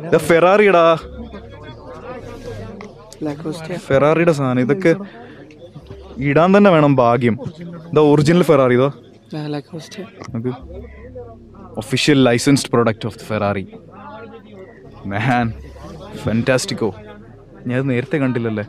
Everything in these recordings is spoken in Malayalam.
ഇത് ഫെറാറിയുടെ ലാക്കോസ്റ്റ് ഫെറാറിയുടെ സാധനം ഇതൊക്കെ ഇടാൻ തന്നെ വേണം ഭാഗ്യം ഇതാ ഒറിജിനൽ ഫെറാറി ഇതോ ലാക്കോസ്റ്റ് നമുക്ക് official licensed product of Ferrari man ഫെൻറ്റാസ്റ്റിക്കോ ഞാൻ ഇത് നേരത്തെ കണ്ടില്ലല്ലേ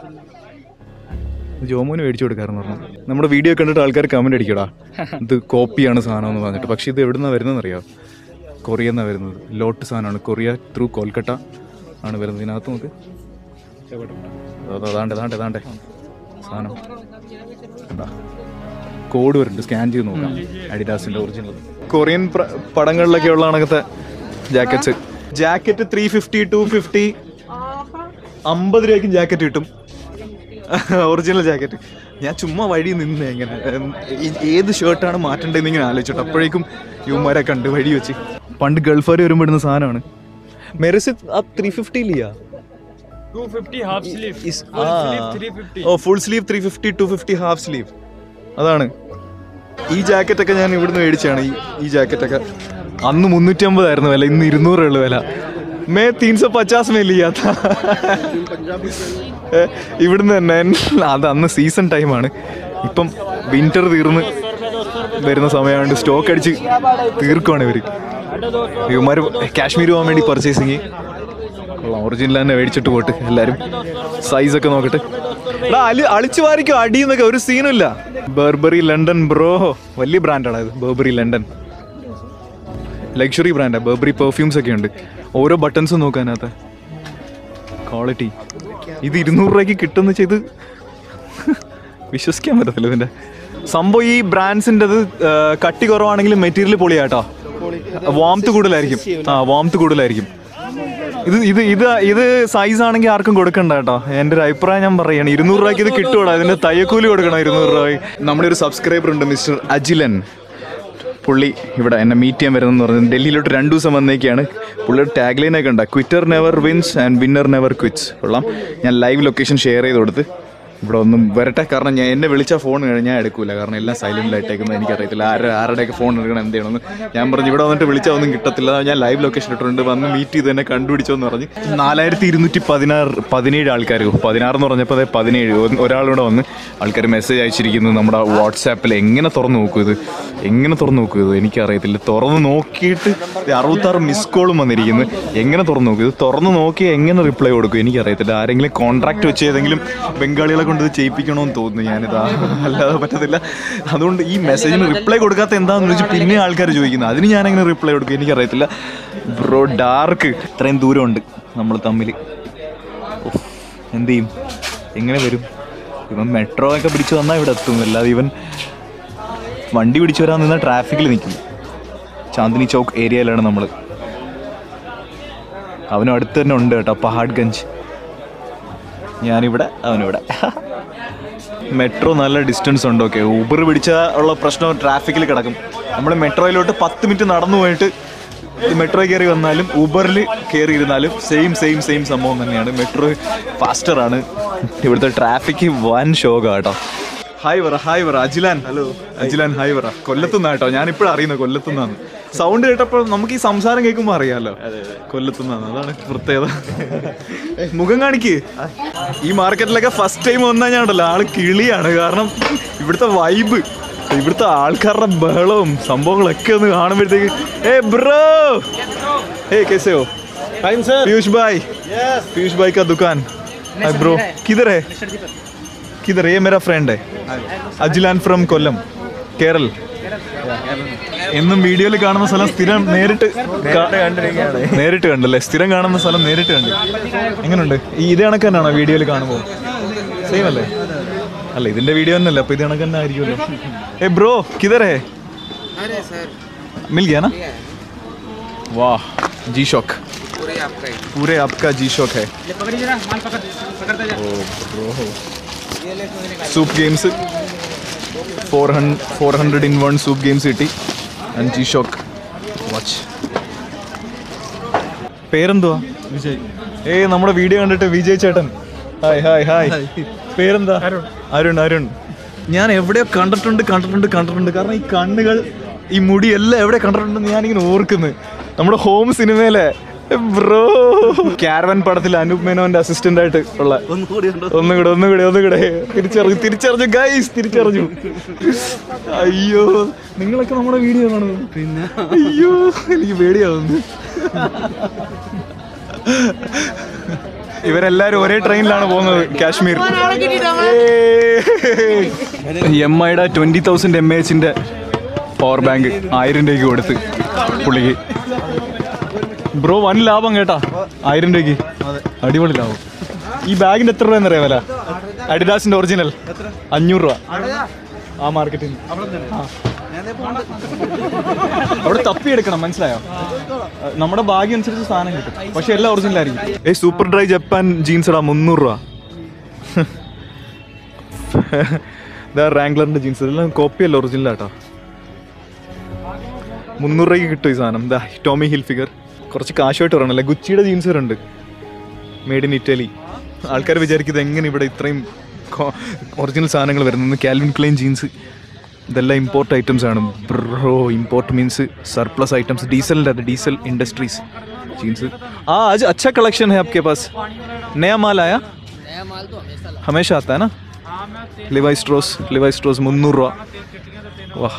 ഇത് ജോമോന് മേടിച്ചു കൊടുക്കാറെന്ന് പറഞ്ഞു നമ്മുടെ വീഡിയോ കണ്ടിട്ട് ആൾക്കാർ കമന്റ് അടിക്കടാ ഇത് കോപ്പിയാണ് സാധനം എന്ന് പറഞ്ഞിട്ട് പക്ഷേ ഇത് എവിടുന്നാ വരുന്നതെന്ന് അറിയാം കൊറിയ എന്നാണ് വരുന്നത് ലോട്ട് സാധനമാണ് കൊറിയ ത്രൂ കൊൽക്കട്ട ആണ് വരുന്നത് ഇതിനകത്ത് നമുക്ക് അതാണ്ട് അതാണ്ട് അതാണ്ട് സാധനം എന്താ കോഡ് വരുന്നുണ്ട് സ്കാൻ ചെയ്ത് നോക്കാം അഡിഡാസിന്റെ ഒറിജിനൽ കൊറിയൻ പ്ര- പടങ്ങളിലൊക്കെ ഉള്ള കണക്കത്തെ jackets jacket three fifty two fifty അമ്പത് രൂപയ്ക്കും ജാക്കറ്റ് കിട്ടും ഒറിജിനൽ ജാക്കറ്റ് ഞാൻ ചുമ്മാ വഴി നിന്ന് ഇങ്ങനെ ഉം, ഈ- ഏത് ഷർട്ടാണ് മാറ്റേണ്ടതെന്ന് ഇങ്ങനെ ആലോചിച്ചിട്ട് അപ്പോഴേക്കും യുവമാരെ കണ്ട് വഴി വെച്ച് പണ്ട് ഗൾഫുകാർ വരുമ്പോൾ ഇടുന്ന സാധനമാണ് മെറിസ് ആ ത്രീ ഫിഫ്റ്റിയിലെയാ 250 half sleeve. Is- Full ah. sleeve 350. ഓ full sleeve three fifty two fifty half sleeve അതാണ് ഈ ജാക്കറ്റ് ഒക്കെ ഞാൻ ഇവിടുന്ന് മേടിച്ചാണ് ഈ ഈ ജാക്കറ്റ് ഒക്കെ അന്ന് മുന്നൂറ്റി അമ്പതായിരുന്നു വില ഇന്ന് ഇരുന്നൂറേ ഉള്ളു വില മേ തീൻ സോ പച്ചാസ് മേ ലിയാത്ത ഏ, ഇവിടുന്ന് തന്നെ അത് അന്ന് സീസൺ ടൈമാണ് ഇപ്പം വിന്റർ തീർന്ന് വരുന്ന സമയമായിട്ട് സ്റ്റോക്ക് അടിച്ച് തീർക്കുവാണ് ഇവർ ഇവന്മാർ കാശ്മീർ പോകാൻ വേണ്ടി പർച്ചേസിങ് കൊള്ളാം ഒറിജിനൽ തന്നെ മേടിച്ചിട്ട് പോട്ട് എല്ലാരും സൈസ് ഒക്കെ നോക്കട്ടെ എടാ അലി അളിച്ചു വാരിക്കും അടിയെന്നൊക്കെ ഒരു സീനും ഇല്ല ബർബറി ലണ്ടൻ ബ്രോ വലിയ ബ്രാൻഡാണ് ഇത് ബർബറി ലണ്ടൻ ലക്ഷറി ബ്രാൻഡാണ് ബർബറി പെർഫ്യൂംസ് ഒക്കെ ഉണ്ട് ഓരോ ബട്ടൺസും നോക്കാനകത്ത് ക്വാളിറ്റി ഇത് ഇരുന്നൂറ് രൂപയ്ക്ക് കിട്ടുന്ന ചെയ്ത് വിശ്വസിക്കാൻ പറ്റത്തില്ല ഇതിന്റെ സംഭവം ഈ ബ്രാൻഡ്സിൻ്റെ കട്ടി കുറവാണെങ്കിലും മെറ്റീരിയൽ പൊളിയാട്ടോ വാംത്ത് കൂടുതലായിരിക്കും ആ വാംത്ത് കൂടുതലായിരിക്കും ഇത് ഇത് ഇത് ഇത് സൈസ് ആണെങ്കിൽ ആർക്കും കൊടുക്കണ്ട കേട്ടോ എൻ്റെ ഒരു അഭിപ്രായം ഞാൻ പറയാണ് ഇരുന്നൂറ് രൂപയ്ക്ക് ഇത് കിട്ടുകൂടാ ഇതിന്റെ തയ്യക്കൂലി കൊടുക്കണം ഇരുന്നൂറ് രൂപ നമ്മുടെ ഒരു സബ്സ്ക്രൈബർ ഉണ്ട് മിസ്റ്റർ അജിലൻ പുള്ളി ഇവിടെ എന്നെ മീറ്റ് ചെയ്യാൻ വരുന്നെന്ന് പറഞ്ഞു ഡൽഹിയിലോട്ട് രണ്ടു ദിവസം വന്നേക്കാണ് പുള്ളിയുടെ ടാഗ് ലൈനൊക്കെ ഉണ്ട് quitter never wins and winner never quits കൊള്ളാം ഞാൻ ലൈവ് ലൊക്കേഷൻ ഷെയർ ചെയ്ത് കൊടുത്ത് ഇവിടെ ഒന്നും വരട്ടെ കാരണം ഞാൻ എന്നെ വിളിച്ച ഫോൺ ഞാൻ എടുക്കൂല കാരണം എല്ലാം സൈലന്റിലായിട്ടേക്കുന്നത് എനിക്കറിയത്തില്ല ആരുടെ ആരുടെയൊക്കെ ഫോൺ എടുക്കണം എന്ത് ചെയ്യണമെന്ന് ഞാൻ പറഞ്ഞു ഇവിടെ വന്നിട്ട് വിളിച്ചാൽ ഒന്നും കിട്ടത്തില്ല ഞാൻ ലൈവ് ലൊക്കേഷൻ ഇട്ടിട്ടുണ്ട് വന്ന് മീറ്റ് ചെയ്ത് എന്നെ കണ്ടുപിടിച്ചോന്ന് പറഞ്ഞ് നാലായിരത്തി ഇരുന്നൂറ്റി പതിനാറ് പതിനേഴ് ആൾക്കാർ പതിനാറെന്ന് പറഞ്ഞപ്പോൾ അതെ പതിനേഴ് ഒ- ഒരാളിവിടെ വന്ന് ആൾക്കാർ മെസ്സേജ് അയച്ചിരിക്കുന്നു നമ്മുടെ വാട്സാപ്പിൽ എങ്ങനെ തുറന്നു നോക്കും ഇത് എങ്ങനെ തുറന്നു നോക്കും ഇത് എനിക്കറിയത്തില്ല തുറന്ന് നോക്കിയിട്ട് ഇത് അറുപത്താറ് മിസ് കോളും വന്നിരിക്കുന്നു എങ്ങനെ തുറന്നു നോക്കും ഇത് തുറന്ന് നോക്കി എങ്ങനെ റിപ്ലൈ കൊടുക്കും എനിക്കറിയത്തില്ല ആരെങ്കിലും കോൺട്രാക്ട് വെച്ച് ഏതെങ്കിലും ബംഗാളികളെ കൊണ്ട് ഇത് ചെയ്യിപ്പിക്കണമെന്ന് തോന്നുന്നു ഞാനിതാ അല്ലാതെ പറ്റത്തില്ല അതുകൊണ്ട് ഈ മെസ്സേജിന് റിപ്ലൈ കൊടുക്കാത്ത എന്താണെന്ന് വെച്ചാൽ പിന്നെ ആൾക്കാർ ചോദിക്കുന്നത് അതിന് ഞാൻ എങ്ങനെ റിപ്ലൈ കൊടുക്കും എനിക്കറിയത്തില്ല ബ്രോ ഡാർക്ക് ഇത്രയും ദൂരമുണ്ട് നമ്മൾ തമ്മിൽ ഉഫ്, എന്ത് ചെയ്യും എങ്ങനെ വരും ഇവൻ മെട്രോ ഒക്കെ പിടിച്ച് വന്നാൽ ഇവിടെ എത്തും അല്ലാതെ ഇവൻ വണ്ടി പിടിച്ച് വരാൻ നിന്ന ട്രാഫിക്കിൽ നിൽക്കും ചാന്ദിനി ചൗക്ക് ഏരിയയിലാണ് നമ്മൾ അവനും അടുത്ത് തന്നെ ഉണ്ട് കേട്ടോ പഹാഡ്ഗഞ്ച് ഞാനിവിടെ അവനിവിടെ മെട്രോ നല്ല ഡിസ്റ്റൻസ് ഉണ്ട് ഓക്കെ ഊബർ പിടിച്ച ഉള്ള പ്രശ്നം ട്രാഫിക്കിൽ കിടക്കും നമ്മൾ മെട്രോയിലോട്ട് പത്ത് മിനിറ്റ് നടന്നു പോയിട്ട് മെട്രോ കയറി വന്നാലും ഊബറിൽ കയറി ഇരുന്നാലും സെയിം സെയിം സെയിം സംഭവം തന്നെയാണ് മെട്രോ ഫാസ്റ്റർ ആണ് ഇവിടുത്തെ ട്രാഫിക് വൻ ഷോക കേട്ടോ ഹായ് പറ ഹായ് പറ അജിലാൻ ഹലോ അജിലാൻ ഹായ് പറ കൊല്ലത്തുനിന്നാ കേട്ടോ ഞാൻ ഇപ്പോഴും അറിയുന്നത് കൊല്ലത്തുനിന്നാണ് സൗണ്ട് കേട്ടപ്പോൾ നമുക്ക് ഈ സംസാരം കേൾക്കുമ്പോൾ അറിയാലോ കൊല്ലത്തുനിന്നാണ് അതാണ് പ്രത്യേകത ഏയ്, മുഖം കാണിക്ക് ഈ മാർക്കറ്റിലൊക്കെ ഫസ്റ്റ് ടൈം വന്നാൽ ഞാൻ ഉണ്ടല്ലോ ആള് കിളിയാണ് കാരണം ഇവിടുത്തെ വൈബ് ഇവിടുത്തെ ആൾക്കാരുടെ ബഹളവും സംഭവങ്ങളൊക്കെ ഒന്ന് കാണുമ്പോഴത്തേക്ക് ഏ ബ്രോ ഏ കേസോ Fine, sir. पीयूष भाई पीयूष भाई का दुकान हाय ब्रो किधर है किधर है? ये मेरा फ्रेंड है അജിലാൻ ഫ്രം കൊല്ലം കേരൾ എന്നും വീഡിയോയിൽ കാണുന്ന സ്ഥലം സ്ഥിരം നേരിട്ട് കാ- നേരിട്ട് കണ്ടല്ലേ സ്ഥിരം കാണുന്ന സ്ഥലം നേരിട്ട് കണ്ട് എങ്ങനെയുണ്ട് ഈ ഇത് കണക്ക് തന്നെയാണോ വീഡിയോയിൽ കാണുമ്പോൾ സെയിം അല്ലേ അല്ല ഇതിന്റെ വീഡിയോ തന്നെയല്ലേ അപ്പൊ ഇത് കണക്ക് തന്നെ ആയിരിക്കുമല്ലോ ഏ ബ്രോ കിതർ ഹേ अरे सर मिल गया ना वाह जी शॉक पूरे आपका ही पूरे आपका जी शॉक है पकड़ी जरा माल पकड़ पकड़ते जा SUP games four hundred four hundred in one SUP games കിട്ടി ആൻഡ് ജി ഷോക്ക് വാച്ച് പേരെന്തുവാ വിജയ് ഏയ് നമ്മുടെ വീഡിയോ കണ്ടിട്ട് വിജയ് ചേട്ടൻ ഹായ് ഹായ് ഹായ് പേരെന്താ അരുൺ അരുൺ ഞാൻ എവിടെയോ കണ്ടിട്ടുണ്ട് കണ്ടിട്ടുണ്ട് കണ്ടിട്ടുണ്ട് കാരണം ഈ കണ്ണുകൾ ഈ മുടി എല്ലാം എവിടെ കണ്ടിട്ടുണ്ടെന്ന് ഞാനിങ്ങനെ ഓർക്കുന്നു നമ്മുടെ ഹോം സിനിമയിലെ ബ്രോ ക്യാരവൻ പടത്തിൽ അനൂപ് മേനോന്റെ അസിസ്റ്റന്റ് ആയിട്ട് ഉള്ള ഒന്നുകൂടി ഒന്നുകൂടെ ഒന്നുകൂടെ തിരിച്ചറിഞ്ഞു തിരിച്ചറിഞ്ഞു ഗൈസ് തിരിച്ചറിഞ്ഞു അയ്യോ നിങ്ങളൊക്കെ നമ്മുടെ വീഡിയോ കാണുന്നു പിന്നെ അയ്യോ എനിക്ക് പേടിയാവുന്നു ഇവരെല്ലാരും ഒരേ ട്രെയിനിലാണ് പോകുന്നത് കാശ്മീർ എം ഐയുടെ ട്വന്റി തൗസൻഡ് എം എച്ചിന്റെ പവർ ബാങ്ക് ആയിരം രൂപയ്ക്ക് കൊടുത്ത് പുള്ളിക്ക് ബ്രോ വൻ ലാഭം കേട്ടാ ആയിരം രൂപയ്ക്ക് അടിപൊളി ലാഭം ഈ ബാഗിന്റെ എത്ര രൂപ എന്നറിയാം വില അഡിഡാസിന്റെ ഒറിജിനൽ അഞ്ഞൂറ് രൂപ ആ മാർക്കറ്റിൽ അവിടെ തപ്പിയെടുക്കണം മനസ്സിലായോ നമ്മുടെ ഭാഗ്യം അനുസരിച്ച് സാധനം കിട്ടും പക്ഷെ എല്ലാം ഒറിജിനൽ ആയിരിക്കും ഏ സൂപ്പർ ഡ്രൈ ജപ്പാൻ ജീൻസ് ഇടാ മുന്നൂറ് രൂപ ഇതാ റാംഗ്ലറിന്റെ ജീൻസ് ഇതെല്ലാം കോപ്പിയല്ല ഒറിജിനൽ ആട്ടോ മുന്നൂറ് രൂപയ്ക്ക് കിട്ടും ഈ സാധനം ദാ ടോമി ഹിൽ ഫിഗർ കുറച്ച് കാശുമായിട്ട് പറയണല്ലേ ഗുച്ചിയുടെ ജീൻസ് വരുന്നുണ്ട് മെയ്ഡ് ഇൻ ഇറ്റലി ആൾക്കാർ വിചാരിക്കുന്നത് എങ്ങനെ ഇവിടെ ഇത്രയും ഒറിജിനൽ സാധനങ്ങൾ വരുന്നത് കാൽവിൻ ക്ലൈൻ ജീൻസ് ഇതെല്ലാം ഇമ്പോർട്ട് ഐറ്റംസ് ആണ് bro import means surplus items ഡീസലിൻ്റെ അത് ഡീസൽ ഇൻഡസ്ട്രീസ് ജീൻസ് ആ आज अच्छा कलेक्शन है आपके पास नया माल आया हमेशा आता है ना लिवाई स्ट्रोस लिवाई स्ट्रोस മുന്നൂറ് രൂപ വാഹ്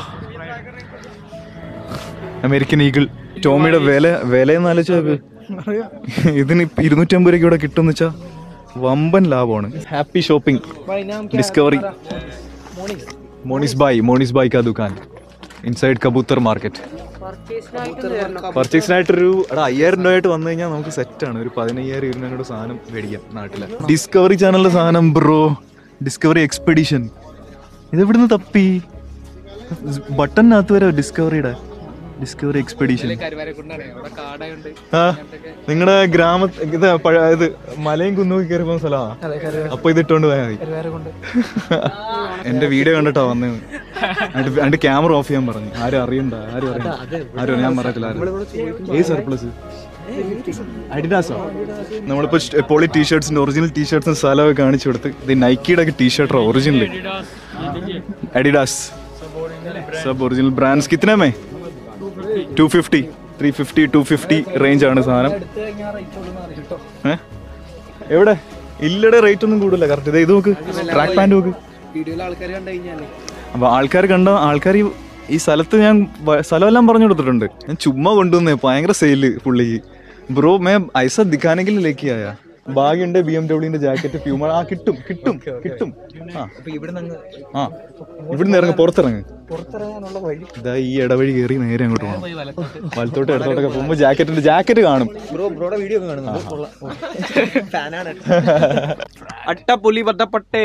അമേരിക്കൻ ഈഗിൾ ടോമിയുടെ വില വില എന്നാലോചിച്ച് ഇതിന് ഇപ്പ ഇരുന്നൂറ്റമ്പത് രൂപയ്ക്ക് ഇവിടെ കിട്ടുമെന്ന് വെച്ചാൽ വമ്പൻ ലാഭമാണ് ഹാപ്പി ഷോപ്പിംഗ് ഡിസ്കവറി മോണിസ് ബായ് മോണിസ് ബായ് കാ ദുക്കാൻ ഇൻസൈഡ് കബൂത്തർ മാർക്കറ്റ് പർച്ചേസിനായിട്ടൊരു എടാ അയ്യായിരം രൂപയായിട്ട് വന്നു കഴിഞ്ഞാൽ നമുക്ക് സെറ്റാണ് ഒരു പതിനയ്യായിരം ഇരുന്നൂറ് സാധനം മേടിക്കാം നാട്ടിലെ ഡിസ്കവറി ചാനലിലെ സാധനം ബ്രോ ഡിസ്കവറി എക്സ്പെഡിഷൻ ഇതെവിടുന്ന് തപ്പി ബട്ടണിനകത്ത് വരെ ഡിസ്കവറിയുടെ ഡിസ്കവറി എക്സ്പെഡിഷൻ കരുവാരക്കുണ്ടാണ് അവിടെ കാടായുണ്ട് ആ നിങ്ങളുടെ ഗ്രാമ ഇത് പഴ ഇത് മലയും കുന്നും കയറി പോകുന്ന സ്ഥലമാണ് അപ്പൊ ഇത് ഇട്ടോണ്ട് പോയാൽ മതി കരുവാരക്കുണ്ട് എന്റെ വീഡിയോ കണ്ടിട്ടാ വന്നത് എന്റെ ക്യാമറ ഓഫ് ചെയ്യാൻ പറഞ്ഞു ആരും അറിയണ്ട ആരും അറിയണ്ട ആരും അറിയാൻ പറയത്തില്ല ആരും ഏത് സർപ്ലസ് അഡിഡാസോ നമ്മളിപ്പോ പോളി ടീഷർട്സിന്റെ ഒറിജിനൽ ടീഷർട്സിന്റെ സ്ഥലമൊക്കെ കാണിച്ചു കൊടുത്ത് ഇത് നൈക്കിയുടെ ഒക്കെ ടീഷർട്ടോ ഒറിജിനൽ അഡിഡാസ് सब ओरिजिनल ब्रांड्स कितने में two fifty three fifty two fifty range ആണ് സാധനം ഏ? എവിടെ ഇല്ലടെ റേറ്റ് ഒന്നും കൂടില്ല കറക്റ്റ് ഇത് ഇത് നോക്ക് ട്രാക്ക് പാൻറ് നോക്ക് വീഡിയോയിൽ ആൾക്കാർ കണ്ടു കഴിഞ്ഞാലേ അപ്പൊ ആൾക്കാർ കണ്ട ആൾക്കാർ ഈ സ്ഥലത്ത് ഞാൻ വ- സ്ഥലമെല്ലാം പറഞ്ഞു കൊടുത്തിട്ടുണ്ട് ഞാൻ ചുമ്മാ കൊണ്ടുവന്നേ ഭയങ്കര സെയില് പുള്ളിക്ക് ബ്രോ മേ ഐസ ദിഖാനെങ്കിൽ ലേക്ക് ആയ ഭാഗ്യണ്ട് ബി എം ഡബ്ല്യൂന്റെ ജാക്കറ്റ് പ്യൂമ ആ കിട്ടും കിട്ടും കിട്ടും ആ ആ ഇവിടുന്ന് ഇറങ്ങ് പുറത്തിറങ്ങ് പുറത്തിറങ്ങാനുള്ള വഴി ഇതാ ഈ ഇടവഴി കയറി നേരെ അങ്ങോട്ട് പോകണം വലത്തോട്ട് ഇടത്തോട്ടൊക്കെ പോകുമ്പോ ജാക്കറ്റിന്റെ ജാക്കറ്റ് കാണും ബ്രോ ബ്രോയുടെ വീഡിയോ ഒക്കെ കാണുന്നുണ്ട് ഫാനാണ് അട്ടപ്പുലി ബദ്ധപ്പെട്ടേ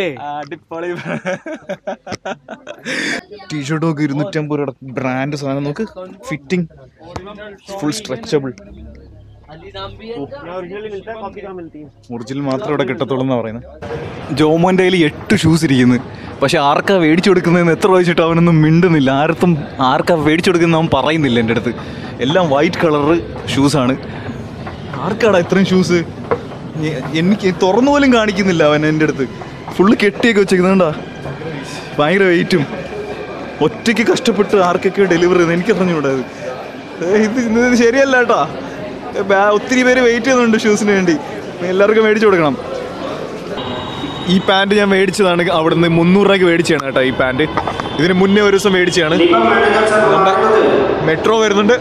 ടീഷർട്ടും ഒക്കെ ഇരുന്നൂറ്റമ്പത് രൂപ ബ്രാൻഡ് സാധനം നോക്ക് ഫിറ്റിംഗ് ഫുൾ സ്ട്രെച്ചബിൾ ഒറിജിനൽ മാത്രം ഇവിടെ കിട്ടത്തുള്ളൂ എന്നാ പറയുന്നത് ജോമോന്റെ കയ്യിൽ എട്ട് ഷൂസ് ഇരിക്കുന്നു പക്ഷെ ആർക്കാ മേടിച്ചു കൊടുക്കുന്നതെന്ന് എത്ര ചോദിച്ചിട്ട് അവനൊന്നും മിണ്ടുന്നില്ല ആർക്കും ആർക്കാ മേടിച്ചു കൊടുക്കുന്നത് അവൻ പറയുന്നില്ല എൻ്റെ അടുത്ത് എല്ലാം വൈറ്റ് കളറ് ഷൂസാണ് ആർക്കാടാ ഇത്രയും ഷൂസ് എനിക്ക് തുറന്നു പോലും കാണിക്കുന്നില്ല അവൻ എൻ്റെ അടുത്ത് ഫുള്ള് കെട്ടിയൊക്കെ വെച്ചേക്കുന്നുണ്ടാ ഭയങ്കര വെയിറ്റും ഒറ്റയ്ക്ക് കഷ്ടപ്പെട്ട് ആർക്കൊക്കെ ഡെലിവറി ചെയ്യുന്നത് എനിക്ക് അറിഞ്ഞൂടാ ഇത് ഏയ് ഇത് ഇത് ശരിയല്ല കേട്ടാ ബാ- ഒത്തിരി പേര് വെയിറ്റ് ചെയ്യുന്നുണ്ട് ഷൂസിന് വേണ്ടി എല്ലാവർക്കും മേടിച്ചു കൊടുക്കണം ഈ പാൻറ് ഞാൻ മേടിച്ചതാണ് അവിടെ നിന്ന് മുന്നൂറ് രൂപയ്ക്ക് മേടിച്ചതാണ് കേട്ടോ ഈ പാൻറ് ഇതിന് മുന്നേ ഒരു ദിവസം മേടിച്ചതാണ് മെട്രോ വരുന്നുണ്ട്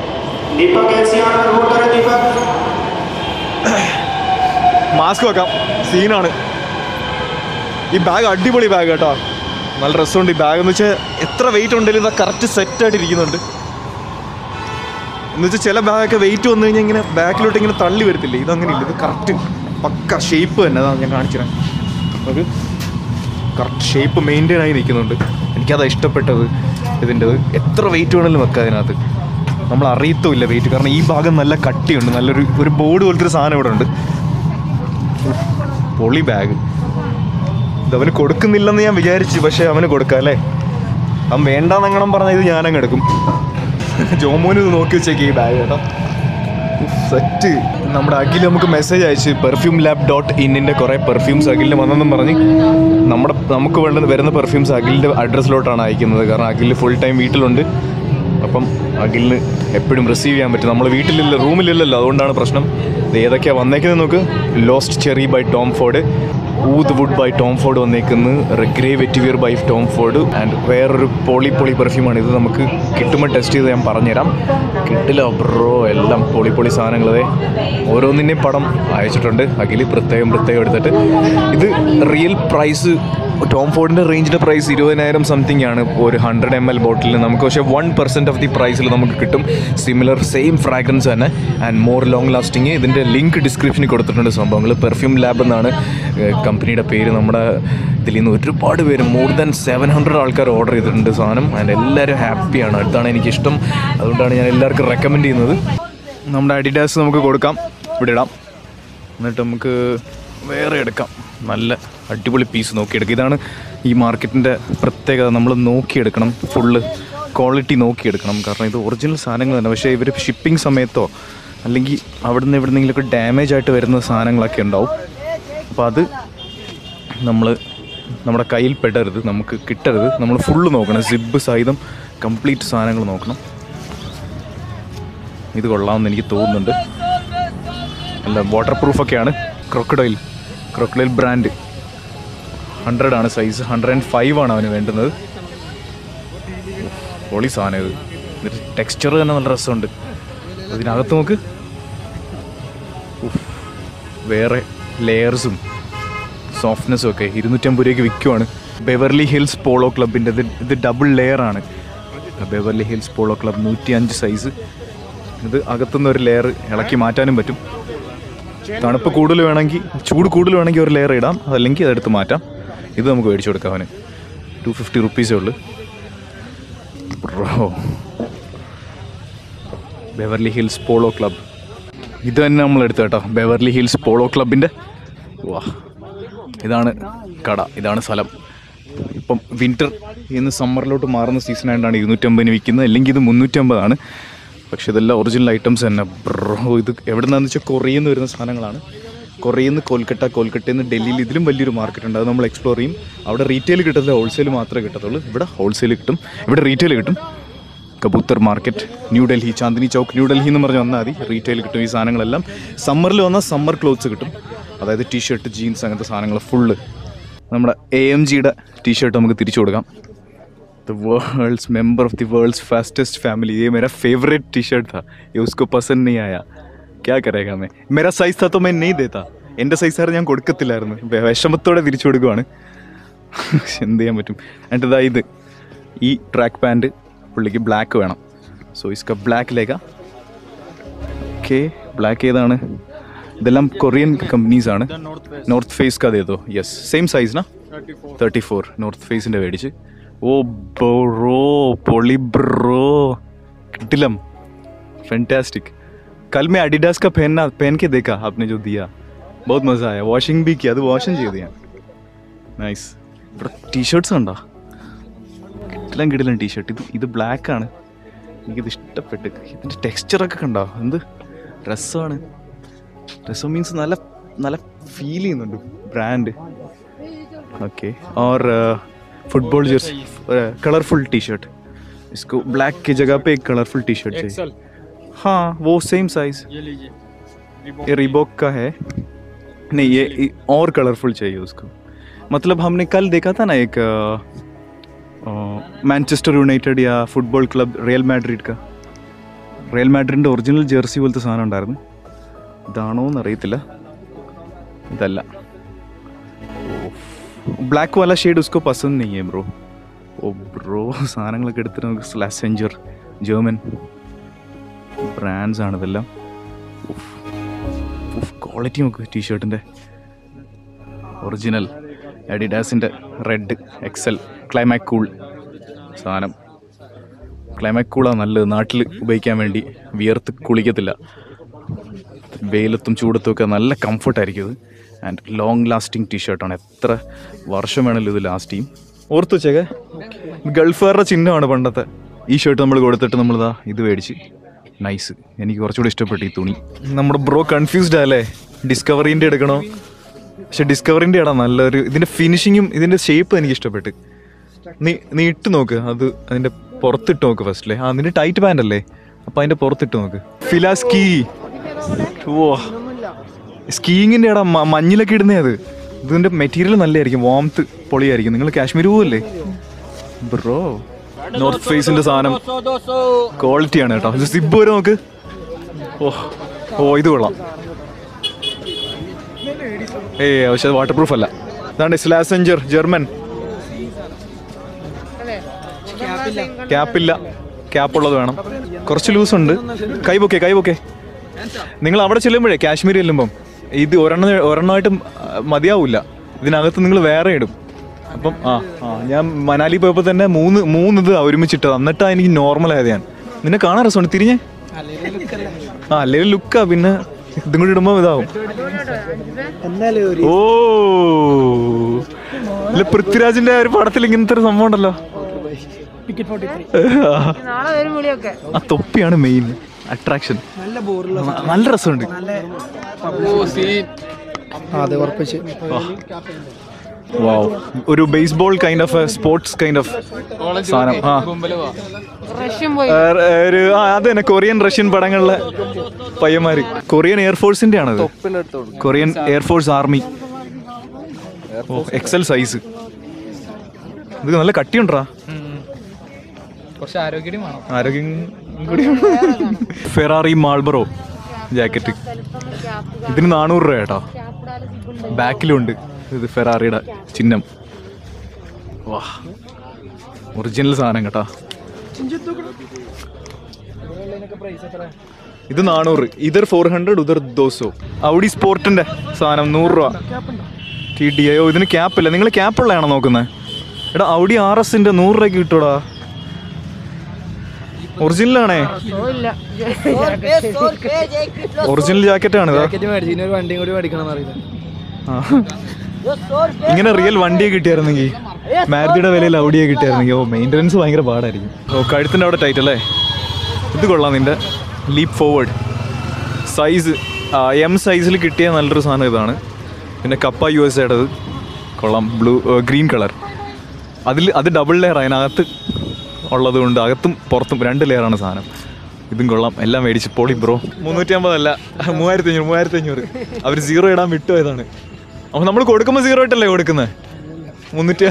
മാസ്ക് വെക്കാം സീനാണ് ഈ ബാഗ് അടിപൊളി ബാഗ് കേട്ടോ നല്ല രസമുണ്ട് ഈ ബാഗ് എന്ന് വെച്ചാൽ എത്ര വെയിറ്റ് ഉണ്ടെങ്കിലും ഇതാ കറക്റ്റ് സെറ്റായിട്ട് ഇരിക്കുന്നുണ്ട് എന്ന് വെച്ചാൽ ചില ബാഗൊക്കെ വെയിറ്റ് വന്നു കഴിഞ്ഞാൽ ഇങ്ങനെ ബാക്കിലോട്ട് ഇങ്ങനെ തള്ളി വരത്തില്ലേ ഇതങ്ങനെ ഇല്ല ഇത് കറക്റ്റ് പക്ക ഷേപ്പ് തന്നെ അതാണ് ഞാൻ കാണിച്ചു തരാം ഒരു കറക്റ്റ് ഷേപ്പ് മെയിൻറ്റെയിൻ ആയി നിൽക്കുന്നുണ്ട് എനിക്കതാ ഇഷ്ടപ്പെട്ടത് ഇതിൻ്റെത് എത്ര വെയിറ്റ് വേണമെങ്കിലും വെക്കാം അതിനകത്ത് നമ്മൾ അറിയത്തുമില്ല വെയിറ്റ് കാരണം ഈ ഭാഗം നല്ല കട്ടിയുണ്ട് നല്ലൊരു ഒരു ബോർഡ് പോലത്തെ ഒരു സാധനം ഇവിടെ ഉണ്ട് പൊളി ബാഗ് ഇത് അവന് കൊടുക്കുന്നില്ലെന്ന് ഞാൻ വിചാരിച്ചു പക്ഷെ അവന് കൊടുക്കാം അല്ലേ അവൻ വേണ്ടാന്നെങ്ങണം പറഞ്ഞ ഇത് ഞാനങ്ങ് എടുക്കും ജോമോന് ഇത് നോക്കി വെച്ചേക്ക് ഈ ബാഗ് കേട്ടോ സെറ്റ് നമ്മുടെ അഖിൽ നമുക്ക് മെസ്സേജ് അയച്ച് പെർഫ്യൂം ലാബ് ഡോട്ട് ഇന്നിൻ്റെ കുറേ പെർഫ്യൂംസ് അഖിലിന് വന്നെന്നും പറഞ്ഞ് നമ്മുടെ നമുക്ക് വേണ്ട വരുന്ന പെർഫ്യൂംസ് അഖിലിൻ്റെ അഡ്രസ്സിലോട്ടാണ് അയക്കുന്നത് കാരണം അഖിൽ ഫുൾ ടൈം വീട്ടിലുണ്ട് അപ്പം അഖിലിന് എപ്പോഴും റിസീവ് ചെയ്യാൻ പറ്റും നമ്മൾ വീട്ടിലില്ല റൂമിലില്ലല്ലോ അതുകൊണ്ടാണ് പ്രശ്നം ഇത് ഏതൊക്കെയാണ് വന്നേക്കുന്നത് നോക്ക് lost cherry by Tom Ford oud wood by Tom Ford വന്നേക്കുന്നത് റെഗ്രേ vetiver by Tom Ford and വേറൊരു പോളി പോളി പെർഫ്യൂമാണ് ഇത് നമുക്ക് കിട്ടുമ്പോൾ ടെസ്റ്റ് ചെയ്ത് ഞാൻ പറഞ്ഞുതരാം കിട്ടില്ല ബ്രോ എല്ലാം പൊളി പൊളി സാധനങ്ങളതേ ഓരോന്നിൻ്റെയും പടം അയച്ചിട്ടുണ്ട് അഖിൽ പ്രത്യേകം പ്രത്യേകം എടുത്തിട്ട് ഇത് റിയൽ പ്രൈസ് ടോം ഫോർഡിൻ്റെ റേഞ്ചിൻ്റെ പ്രൈസ് ഇരുപതിനായിരം സംതിങ് ആണ് ഒരു ഹൺഡ്രഡ് എം എൽ ബോട്ടിൽ നമുക്ക് പക്ഷേ വൺ പെർസെൻറ്റ് ഓഫ് ദി പ്രൈസിൽ നമുക്ക് കിട്ടും സിമിലർ സെയിം ഫ്രാഗ്രൻസ് തന്നെ ആൻഡ് മോർ ലോങ് ലാസ്റ്റിങ് ഇതിൻ്റെ ലിങ്ക് ഡിസ്ക്രിപ്ഷനിൽ കൊടുത്തിട്ടുണ്ട് സംഭവങ്ങൾ പെർഫ്യൂം ലാബ് എന്നാണ് കമ്പനിയുടെ പേര് നമ്മുടെ ഇതിൽ നിന്ന് ഒരുപാട് പേര് മോർ ദാൻ സെവൻ ഹൺഡ്രഡ് ആൾക്കാർ ഓർഡർ ചെയ്തിട്ടുണ്ട് സാധനം ആൻഡ് എല്ലാവരും ഹാപ്പിയാണ് അടുത്താണ് എനിക്കിഷ്ടം അതുകൊണ്ടാണ് ഞാൻ എല്ലാവർക്കും റെക്കമെൻഡ് ചെയ്യുന്നത് നമ്മുടെ അഡിഡാസ് നമുക്ക് കൊടുക്കാം ഇവിടെ ഇടാം എന്നിട്ട് നമുക്ക് വേറെ എടുക്കാം നല്ല അടിപൊളി പീസ് നോക്കിയെടുക്കാം ഇതാണ് ഈ മാർക്കറ്റിൻ്റെ പ്രത്യേകത നമ്മൾ നോക്കിയെടുക്കണം ഫുള്ള് ക്വാളിറ്റി നോക്കിയെടുക്കണം കാരണം ഇത് ഒറിജിനൽ സാധനങ്ങൾ തന്നെ പക്ഷേ ഇവർ ഷിപ്പിംഗ് സമയത്തോ അല്ലെങ്കിൽ അവിടെ നിന്ന് എവിടെ നിന്നെങ്കിലുമൊക്കെ ഡാമേജ് ആയിട്ട് വരുന്ന സാധനങ്ങളൊക്കെ ഉണ്ടാവും അപ്പോൾ അത് നമ്മൾ നമ്മുടെ കയ്യിൽ പെടരുത് നമുക്ക് കിട്ടരുത് നമ്മൾ ഫുള്ള് നോക്കണം സിബ് സഹിതം കംപ്ലീറ്റ് സാധനങ്ങൾ നോക്കണം ഇത് കൊള്ളാമെന്ന് എനിക്ക് തോന്നുന്നുണ്ട് അല്ല വാട്ടർ പ്രൂഫൊക്കെയാണ് ക്രൊക്കഡൈൽ ക്രൊക്കഡൈൽ ബ്രാൻഡ് ഹൺഡ്രഡ് ആണ് സൈസ് ഹൺഡ്രഡ് ആൻഡ് ഫൈവ് ആണ് അവന് വേണ്ടുന്നത് പൊളി സാധനം ഇത് എന്നിട്ട് ടെക്സ്ചർ തന്നെ നല്ല രസമുണ്ട് ഇതിനകത്ത് നോക്ക് ഉഫ്. വേറെ ലെയേഴ്സും സോഫ്റ്റ്നെസ്സും ഒക്കെ ഇരുന്നൂറ്റമ്പത് രൂപയ്ക്ക് വിൽക്കുവാണ് ബെവർലി ഹിൽസ് പോളോ ക്ലബിൻ്റെ ഇത് ഇത് ഡബിൾ ലെയർ ആണ് ബെവർലി ഹിൽസ് പോളോ ക്ലബ് നൂറ്റി അഞ്ച് സൈസ് ഇത് അകത്തുനിന്ന് ഒരു ലെയർ ഇളക്കി മാറ്റാനും പറ്റും തണുപ്പ് കൂടുതൽ വേണമെങ്കിൽ ചൂട് കൂടുതൽ വേണമെങ്കിൽ ഒരു ലെയർ ഇടാം അതല്ലെങ്കിൽ അതെടുത്ത് മാറ്റാം ഇത് നമുക്ക് മേടിച്ചു കൊടുക്കാം അവന് ടു ഫിഫ്റ്റി റുപ്പീസേ ഉള്ളൂ bro Beverly Hills polo club ഇത് തന്നെ നമ്മൾ എടുത്തു കേട്ടോ ബെവർലി ഹിൽസ് പോളോ ക്ലബിൻ്റെ വാ ഇതാണ് കട ഇതാണ് സ്ഥലം ഇപ്പം വിൻ്റർ ഇന്ന് സമ്മറിലോട്ട് മാറുന്ന സീസൺ ആയതുകൊണ്ടാണ് ഇരുന്നൂറ്റമ്പതിന് വിൽക്കുന്നത് അല്ലെങ്കിൽ ഇത് മുന്നൂറ്റമ്പതാണ് പക്ഷേ ഇതെല്ലാം ഒറിജിനൽ ഐറ്റംസ് തന്നെ ബ്രോ ഇത് എവിടെ നിന്നാന്ന് വെച്ചാൽ കൊറിയിൽ നിന്ന് വരുന്ന സാധനങ്ങളാണ് കൊറിയിൽ നിന്ന് കൊൽക്കട്ട കൊൽക്കട്ടയിൽ നിന്ന് ഡൽഹിയിൽ ഇതിലും വലിയൊരു മാർക്കറ്റ് ഉണ്ട് അത് നമ്മൾ എക്സ്പ്ലോർ ചെയ്യും അവിടെ റീറ്റെയിൽ കിട്ടത്തില്ല ഹോൾസെയിൽ മാത്രമേ കിട്ടത്തുള്ളൂ ഇവിടെ ഹോൾസെയിൽ കിട്ടും ഇവിടെ റീറ്റെയിൽ കിട്ടും കബൂത്തർ മാർക്കറ്റ് ന്യൂഡൽഹി ചാന്ദിനി ചൗക്ക് ന്യൂഡൽഹി എന്ന് പറഞ്ഞ് വന്നാൽ മതി റീറ്റെയിൽ കിട്ടും ഈ സാധനങ്ങളെല്ലാം സമ്മറിൽ വന്നാൽ സമ്മർ ക്ലോത്ത്സ് കിട്ടും അതായത് ടീഷർട്ട് ജീൻസ് അങ്ങനത്തെ സാധനങ്ങൾ ഫുള്ള് നമ്മുടെ എ എം ജിയുടെ ടീഷർട്ട് നമുക്ക് തിരിച്ചു കൊടുക്കാം the world's member of the world's fastest family ये मेरा फेवरेट टी शर्ट था ये उसको पसंद नहीं आया क्या करेगा मैं मेरा സൈസ് था तो मैं नहीं देता എൻ്റെ സൈസാറ് ഞാൻ കൊടുക്കത്തില്ലായിരുന്നു വെ- വിഷമത്തോടെ തിരിച്ചു കൊടുക്കുവാണ് എന്ത് ചെയ്യാൻ പറ്റും എന്നിട്ട് ഇതാ ഇത് ഈ ട്രാക്ക് പാൻറ് പുള്ളിക്ക് ബ്ലാക്ക് വേണം സോ ഇസ്ക ബ്ലാക്കിലേക്കാ ഓക്കെ ബ്ലാക്ക് ഏതാണ് ഇതെല്ലാം കൊറിയൻ കമ്പനീസ് ആണ് നോർത്ത് ഫേസ് കഥയതോ യെസ് സെയിം സൈസ് നാ തേർട്ടി ഫോർ നോർത്ത് ഫേസിൻ്റെ മേടിച്ച് ओ ब्रो पोली ब्रो डिलम फैंटास्टिक कल मैं एडिडास का पहनना पहन के देखा आपने जो दिया बहुत मज़ा आया वॉशिंग भी किया അത് വാഷും ചെയ്തു ഞാൻ നൈസ് ഇവിടെ ടീഷർട്ട്സ് ഉണ്ടോ കിട്ടില്ല കിടിലം ടീഷർട്ട് ഇത് ഇത് ബ്ലാക്ക് ആണ് എനിക്കിത് ഇഷ്ടപ്പെട്ട് ഇതിൻ്റെ ടെക്സ്ചറൊക്കെ കണ്ടോ എന്ത് രസമാണ് രസം മീൻസ് നല്ല നല്ല ഫീൽ ചെയ്യുന്നുണ്ട് ബ്രാൻഡ് ओके और football jersey colourful T-shirt इसको ब्लैक की जगह पे एक कलरफुल टी शर्ट चाहिए एक्सल हाँ वो सेम साइज ये लीजिए Reebok ये रिबॉक का है नहीं ये ये और कलरफुल चाहिए उसको मतलब हमने कल देखा था ना एक मैनचेस्टर യുണൈറ്റഡ് या ഫുട്ബോൾ ക്ലബ് റിയൽ മാഡ്രിഡ് का റിയൽ മാഡ്രിഡിൻ്റെ ഒറിജിനൽ ജേഴ്സി പോലത്തെ സാധനം ഉണ്ടായിരുന്നു ഇതാണോ എന്ന് അറിയത്തില്ല ഇതല്ല ബ്ലാക്ക് വാല ഷെയ്ഡ് ഉസ്കോ പസന്ദ് नहीं है ബ്രോ ഓ ബ്രോ സാധനങ്ങളൊക്കെ എടുത്തിട്ട് നമുക്ക് സ്ലാസെഞ്ചർ ജർമ്മൻ ബ്രാൻഡ്സ് ആണ് ഇതെല്ലാം ക്വാളിറ്റി നോക്ക് ടീഷർട്ടിൻ്റെ ഒറിജിനൽ അഡിഡാസിൻ്റെ റെഡ് എക്സൽ ക്ലൈമാക് കൂൾ സാധനം ക്ലൈമാക് കൂളാണ് നല്ലത് നാട്ടിൽ ഉപയോഗിക്കാൻ വേണ്ടി വിയർത്ത് കുളിക്കത്തില്ല വെയിലത്തും ചൂടത്തും ഒക്കെ നല്ല കംഫർട്ടായിരിക്കും ഇത് ആൻഡ് ലോങ് ലാസ്റ്റിംഗ് ടീഷർട്ടാണ് എത്ര വർഷം വേണമെങ്കിലും ഇത് ലാസ്റ്റ് ചെയ്യും ഓർത്തു വെച്ചേക്കെ ഗൾഫുകാരുടെ ചിഹ്നമാണ് പണ്ടത്തെ ഈ ഷർട്ട് നമ്മൾ കൊടുത്തിട്ട് നമ്മളിതാ ഇത് മേടിച്ച് നൈസ് എനിക്ക് കുറച്ചുകൂടി ഇഷ്ടപ്പെട്ടു ഈ തുണി നമ്മുടെ ബ്രോ കൺഫ്യൂസ്ഡ് അല്ലേ ഡിസ്കവറിൻ്റെ എടുക്കണോ പക്ഷെ ഡിസ്കവറിൻ്റെ ഇടാം നല്ലൊരു ഇതിൻ്റെ ഫിനിഷിങ്ങും ഇതിൻ്റെ ഷേപ്പ് എനിക്ക് ഇഷ്ടപ്പെട്ട് നീ നീ ഇട്ട് നോക്ക് അത് അതിൻ്റെ പുറത്തിട്ട് നോക്ക് ഫസ്റ്റിലെ ആ നിന്റെ ടൈറ്റ് പാൻ്റ് അല്ലേ അപ്പൊ അതിന്റെ പുറത്തിട്ട് നോക്ക് ഫില സ്കീ ഓ സ്കീയിങ്ങിന്റെ ഇടാ മ- മഞ്ഞിലൊക്കെ ഇടുന്നേ അത് ഇതിന്റെ മെറ്റീരിയൽ നല്ലതായിരിക്കും വാംത്ത് പൊളിയായിരിക്കും നിങ്ങൾ കാശ്മീർ പോവല്ലേ ബ്രോ നോർത്ത് ഫേസിന്റെ സാധനം ക്വാളിറ്റിയാണ് കേട്ടോ ഇത് സിബ് വരെ നോക്ക് ഓ ഓ ഇത് കൊള്ളാം ഏയ് പക്ഷെ വാട്ടർ പ്രൂഫ് അല്ല ഇതാണ്ട് സ്ലാസഞ്ചർ ജർമ്മൻ ക്യാപ്പില്ല ക്യാപ്പ് ഉള്ളത് വേണം കുറച്ച് ലൂസ് ഉണ്ട് കൈ പൊക്കെ കൈ പൊക്കെ നിങ്ങൾ അവിടെ ചെല്ലുമ്പോഴേ കാശ്മീർ ചെല്ലുമ്പം ഇത് ഒരെണ്ണം ഒരെണ്ണമായിട്ട് മതിയാവില്ല ഇതിനകത്ത് നിങ്ങൾ വേറെ ഇടും അപ്പം ആ ആ ഞാൻ മനാലി പോയപ്പോൾ തന്നെ മൂന്ന് മൂന്ന് ഇത് ഒരുമിച്ചിട്ടത് എന്നിട്ടാണ് എനിക്ക് നോർമൽ ആയത് ഞാൻ നിന്നെ കാണാൻ രസമുണ്ട് തിരിഞ്ഞേ ആ അല്ലെങ്കിൽ ലുക്കാ പിന്നെ ഇതും കൂടി ഇടുമ്പോൾ ഇതാവും എന്നാലും ഒരു ഓ ഇല്ല പൃഥ്വിരാജിന്റെ ഒരു പടത്തിൽ ഇങ്ങനത്തെ ഒരു സംഭവം ഉണ്ടല്ലോ നാളെ വരും വിളിയൊക്കെ ആ തൊപ്പിയാണ് മെയിൻ അട്രാക്ഷൻ നല്ല ബോറുള്ള നല്ല രസമുണ്ട് അതെ ഉറപ്പിച്ച് വാവ് ഒരു baseball kind of sports kind of സാധനം ആ റഷ്യം പോയി ആ, ഒരു ആ അത് തന്നെ കൊറിയൻ റഷ്യൻ പടങ്ങളിലെ പയ്യന്മാര് കൊറിയൻ എയർഫോഴ്സിന്റെ ആണത് കൊറിയൻ എയർഫോഴ്സ് ആർമി ഓ എക്സൽ സൈസ് ഇത് നല്ല കട്ടിയുണ്ടാ കുറച്ച് ആരോഗ്യം വേണം ആരോഗ്യം കൂടി ഫെറാറി മാൾബറോ ജാക്കറ്റ് ഇതിന് നാനൂറ് രൂപ കേട്ടോ ബാക്കിലുണ്ട് ഇത് ഫെറാറിയുടെ ചിഹ്നം വാ ഒറിജിനൽ സാധനം കേട്ടോ ഇത് നാനൂറ് ഇതർ ഫോർ ഹൺഡ്രഡ് ഉദർ ദോസോ ഔഡി സ്പോർട്ടിന്റെ സാധനം നൂറ് രൂപ ടി ഡി അയ്യോ ഇതിന് ക്യാപ്പ് ഇല്ല നിങ്ങൾ ക്യാപ്പ് ഉള്ളതാണോ നോക്കുന്നത് എടാ ഔഡി ആർ എസിന്റെ നൂറ് രൂപയ്ക്ക് കിട്ടൂടാ ഒറിജിനലാണേ ഇല്ല ഒറിജിനൽ ജാക്കറ്റ് ആണ് ഇതാ പാക്കറ്റ് മേടിച്ചു ഇനി ഒരു വണ്ടിയും കൂടി മേടിക്കണം എന്നറിയില്ല ആ. ഇങ്ങനെ റിയൽ വണ്ടിയെ കിട്ടിയായിരുന്നെങ്കിൽ മാരുതിയുടെ വിലയിൽ ഔഡിയെ കിട്ടിയായിരുന്നെങ്കിൽ ഓ മെയിൻ്റനൻസ് ഭയങ്കര പാടായിരിക്കും ഓ കഴുത്തിൻ്റെ അവിടെ ടൈറ്റ് അല്ലേ ഇത് കൊള്ളാം നിൻ്റെ ലീപ്പ് ഫോർവേഡ് സൈസ് എം സൈസിൽ കിട്ടിയ നല്ലൊരു സാധനം ഇതാണ് പിന്നെ കപ്പ യു എസ് എയുടേത് കൊള്ളാം ബ്ലൂ ഗ്രീൻ കളർ അതിൽ അത് ഡബിൾ ലെയർ അതിനകത്ത് ഉള്ളത് കൊണ്ട് അകത്തും പുറത്തും രണ്ട് ലെയറാണ് സാധനം ഇതും കൊള്ളാം എല്ലാം മേടിച്ച് പൊളി ബ്രോ മുന്നൂറ്റി അമ്പതല്ല മൂവായിരത്തി അഞ്ഞൂറ് മൂവായിരത്തി അഞ്ഞൂറ് അവർ സീറോ ഇടാൻ വിട്ടുപോയതാണ് അപ്പോൾ നമ്മൾ കൊടുക്കുമ്പോൾ സീറോ ഇട്ടല്ലേ കൊടുക്കുന്നത് മുന്നൂറ്റി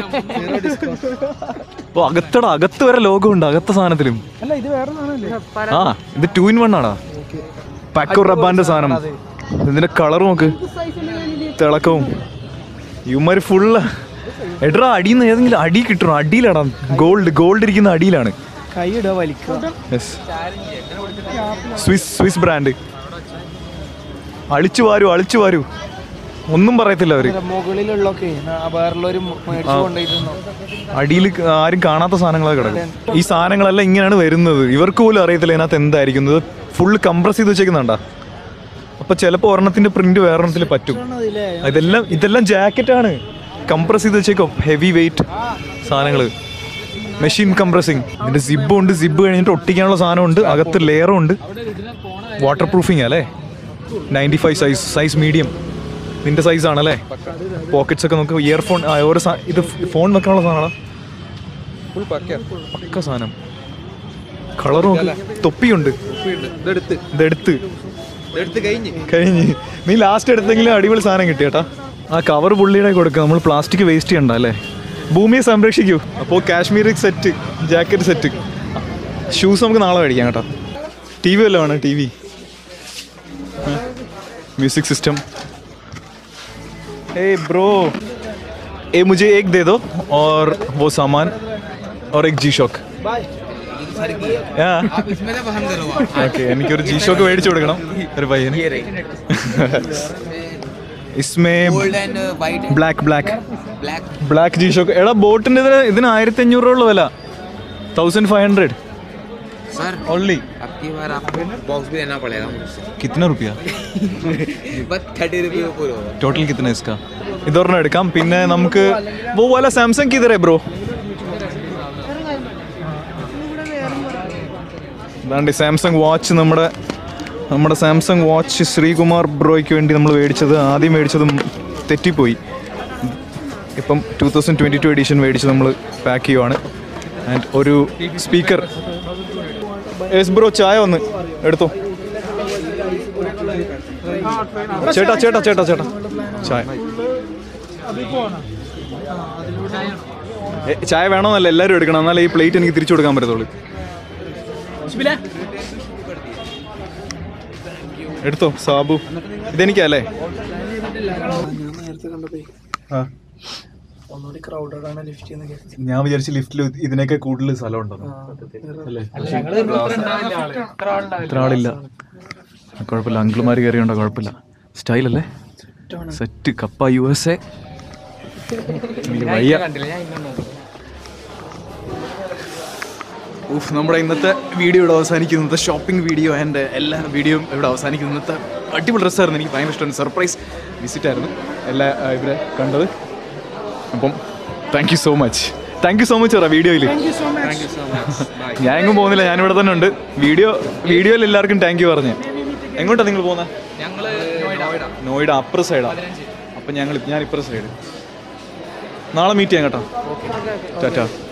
അപ്പോൾ അകത്തട അകത്ത് വരെ ലോഗോ ഉണ്ട് അകത്ത സാധനത്തിലും അല്ല ഇത് വേറെ സാധനമല്ലേ ആ ഇത് ടു ഇൻ വൺ ആടാ പാക്കോ റബ്ബാന്റെ സാധനം ഇതിന്റെ കളർ നോക്ക് തിളക്കവും ഇവന്മാര് ഫുള്ള് എടാ അടിയിൽ ഏതെങ്കിലും അടി കിട്ടണം അടിയിലാടാ ഗോൾഡ് ഗോൾഡ് ഇരിക്കുന്ന അടിയിലാണ് കൈ ഇടുക വലിക്കുക യെസ് സ്വിസ് സ്വിസ് ബ്രാൻഡ് അളിച്ചു വാരൂ അളിച്ചു വാരൂ ഒന്നും പറയത്തില്ല അവര് മുകളിലുള്ളൊക്കെ വേറുള്ളൊരു മേടിച്ചു കൊണ്ടുപോയിട്ടുണ്ടോ അടിയിൽ ആരും കാണാത്ത സാധനങ്ങളൊക്കെ കിടക്കും ഈ സാധനങ്ങളെല്ലാം ഇങ്ങനെയാണ് വരുന്നത് ഇവർക്ക് പോലും അറിയത്തില്ല ഇതിനകത്ത് എന്തായിരിക്കും ഇത് ഫുൾ കംപ്രസ് ചെയ്ത് വെച്ചേക്കുന്നുണ്ടാ അപ്പൊ ചിലപ്പോൾ ഒരെണ്ണത്തിന്റെ പ്രിന്റ് വേറൊരെണ്ണത്തിൽ പറ്റും അതില്ലേ ഇതെല്ലാം ഇതെല്ലാം ജാക്കറ്റ് ആണ് കംപ്രസ് ചെയ്ത് വെച്ചേക്കോ ഹെവി വെയിറ്റ് സാധനങ്ങൾ മെഷീൻ കംപ്രസിങ് ഇതിന്റെ സിബ് ഉണ്ട് സിബ് കഴിഞ്ഞിട്ട് ഒട്ടിക്കാനുള്ള സാധനമുണ്ട് അകത്ത് ലെയറും ഉണ്ട് വാട്ടർ പ്രൂഫിങ് അല്ലേ ninety five size size medium നിന്റെ സൈസ് ആണല്ലേ പോക്കറ്റ്സ് ഒക്കെ നമുക്ക് ഇയർഫോൺ ഓരോ സാ- ഇത് ഫോൺ വെക്കാനുള്ള സാധനമാണ് ഫുൾ പക്ക പക്ക സാധനം കളർ നോക്ക് തൊപ്പിയുണ്ട് ഇതെടുത്ത് ഇതെടുത്ത് ഇതെടുത്ത് കഴിഞ്ഞ് കഴിഞ്ഞ് നീ ലാസ്റ്റ് എടുത്തെങ്കിലും അടിപൊളി സാധനം കിട്ടിയേട്ടാ ആ കവർ പുള്ളിയുടെ കൊടുക്കുക നമ്മൾ പ്ലാസ്റ്റിക് വേസ്റ്റ് ചെയ്യണ്ട അല്ലേ ഭൂമിയെ സംരക്ഷിക്കൂ അപ്പോൾ Kashmir set jacket set shoes നമുക്ക് നാളെ മേടിക്കാം കേട്ടോ ടി വി വല്ലതും വേണം ടി വി म्यूजिक सिस्टम ए ब्रो ए मुझे एक दे दो और वो सामान और एक जी शॉक ഓക്കെ എനിക്കൊരു ജി ഷോക്ക് മേടിച്ചു കൊടുക്കണം ഒരു പയ്യന് ഇസ്മേ black black black G shock എടാ ബോട്ടിന്റെ ഇതിന് ഇതിന് ആയിരത്തി അഞ്ഞൂറ് രൂപ ഉള്ള വില thousand five hundred sir only अब की बार आपको बॉक्स भी देना पड़ेगा मुझसे കിतना റുപ്യ बस थर्टी रुपये में पूरा होगा ടോട്ടൽ കിतना इसका ഇതൊരെണ്ണം എടുക്കാം പിന്നെ നമുക്ക് वो वाला सैमसंग किधर है ബ്രോ അതാണ്ട് സാംസങ് വാച്ച് നമ്മുടെ നമ്മുടെ സാംസങ് വാച്ച് ശ്രീകുമാർ ബ്രോയ്ക്ക് വേണ്ടി നമ്മൾ മേടിച്ചത് ആദ്യം മേടിച്ചതും തെറ്റിപ്പോയി ഇപ്പം two thousand twenty two edition മേടിച്ച് നമ്മൾ പാക്ക് ചെയ്യുവാണ് ആൻഡ് ഒരു സ്പീക്കർ എസ് ബ്രോ ചായ വന്ന് എടുത്തോ ചേട്ടാ ചേട്ടാ ചേട്ടാ ചേട്ടാ ചായ ഏ, ചായ വേണമെന്നല്ല എല്ലാവരും എടുക്കണം എന്നാലേ ഈ പ്ലേറ്റ് എനിക്ക് തിരിച്ചു കൊടുക്കാൻ പറ്റത്തുള്ളൂ എടുത്തോ സാബു ഇതെനിക്കല്ലേ നേരത്തെ കണ്ടപ്പോ ആ ഒന്നുകൂടി ക്രൗഡഡ് ആണ് ലിഫ്റ്റ് എന്ന് കരുതി ഞാൻ വിചാരിച്ചു ലിഫ്റ്റിൽ ഇതിനൊക്കെ കൂടുതൽ സ്ഥലം ഉണ്ടെന്ന് അല്ലേ ഇത്ര ആളില്ല കുഴപ്പമില്ല അങ്കിളുമാർ കയറിയുണ്ടോ കുഴപ്പമില്ല സ്റ്റൈലല്ലേ സെറ്റ് കപ്പ യു എസ് എ വയ്യ ഊഫ് നമ്മുടെ ഇന്നത്തെ വീഡിയോ ഇവിടെ അവസാനിക്കുന്നു ഇന്നത്തെ ഷോപ്പിംഗ് വീഡിയോ ആൻഡ് എല്ലാ വീഡിയോയും ഇവിടെ അവസാനിക്കുന്നു ഇന്നത്തെ അടിപൊളി ഡ്രസ്സായിരുന്നു എനിക്ക് ഭയങ്കര ഇഷ്ടമാണ് സർപ്രൈസ് വിസിറ്റ് ആയിരുന്നു എല്ലാ ആ, ഇവരെ കണ്ടത് അപ്പം thank you so much thank you so much പറ വീഡിയോയിൽ ഞാൻ എങ്ങും പോകുന്നില്ല ഞാൻ ഇവിടെ തന്നെ ഉണ്ട് വീഡിയോ വീഡിയോയിൽ എല്ലാവർക്കും താങ്ക് യു പറഞ്ഞു എങ്ങോട്ടാണ് നിങ്ങൾ പോകുന്നത് ഞങ്ങള് നോയിഡ നോയിഡ അപ്പർ സൈഡാ അപ്പം ഞങ്ങൾ ഞാൻ ഇപ്പുറ സൈഡ് നാളെ മീറ്റ് ചെയ്യാം കേട്ടോ ടാറ്റാ